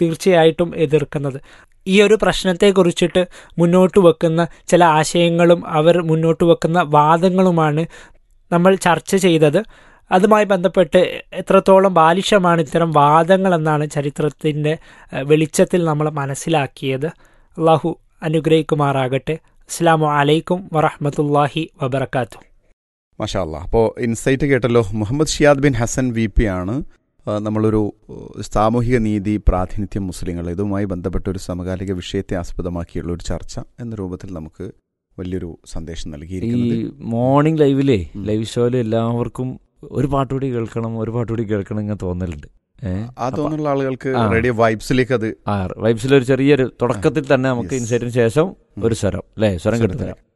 തീർച്ചയായിട്ടും എതിർക്കുന്നത് ഈ ഒരു പ്രശ്നത്തെക്കുറിച്ചിട്ട് മുന്നോട്ട് വെക്കുന്ന ചില ആശയങ്ങളും അവർ മുന്നോട്ട് വെക്കുന്ന വാദങ്ങളുമാണ് നമ്മൾ ചർച്ച ചെയ്തത് അതുമായി ബന്ധപ്പെട്ട് എത്രത്തോളം ബാലിഷമാണ് ഇത്തരം വാദങ്ങളെന്നാണ് ചരിത്രത്തിൻ്റെ ഏഹ്, വെളിച്ചത്തിൽ നമ്മൾ മനസ്സിലാക്കിയത് അള്ളാഹു അനുഗ്രഹിക്കുമാറാകട്ടെ അസ്സാം വലൈക്കും വറഹമത്തല്ലാഹി വബർക്കാത്തു മാഷാ അല്ലാ അപ്പോൾ ഇൻസൈറ്റ് കേട്ടല്ലോ മുഹമ്മദ് ഷിയാദ് ബിൻ ഹസൻ വി പി ആണ് ആ, നമ്മളൊരു ഏഹ്, സാമൂഹിക നീതി പ്രാതിനിധ്യം മുസ്ലിങ്ങൾ ഇതുമായി ബന്ധപ്പെട്ട ഒരു സമകാലിക വിഷയത്തെ ആസ്പദമാക്കിയുള്ള ഒരു ചർച്ച എന്ന രൂപത്തിൽ നമുക്ക് വലിയൊരു സന്ദേശം ഈ നൽകിയിരിക്കുന്നത് മോർണിംഗ് ലൈവിലേ ഉം. ലൈവ് ഷോയിൽ എല്ലാവർക്കും ഒരു പാട്ടുകൂടി കേൾക്കണം ഒരു പാട്ടുകൂടി കേൾക്കണം ഇങ്ങനെ തോന്നലുണ്ട് ഏഹ് ആ തോന്നുള്ള ആളുകൾക്ക് ആ. റേഡിയോ വൈബ്സിലേക്ക് അത് ആ വൈബ്സിൽ ഒരു ചെറിയൊരു തുടക്കത്തിൽ തന്നെ നമുക്ക് Yes. ഇൻസൈറ്റിന് ശേഷം ഒരു സ്വരം അല്ലേ സ്വരം സ്വരം കിട്ടുന്നില്ല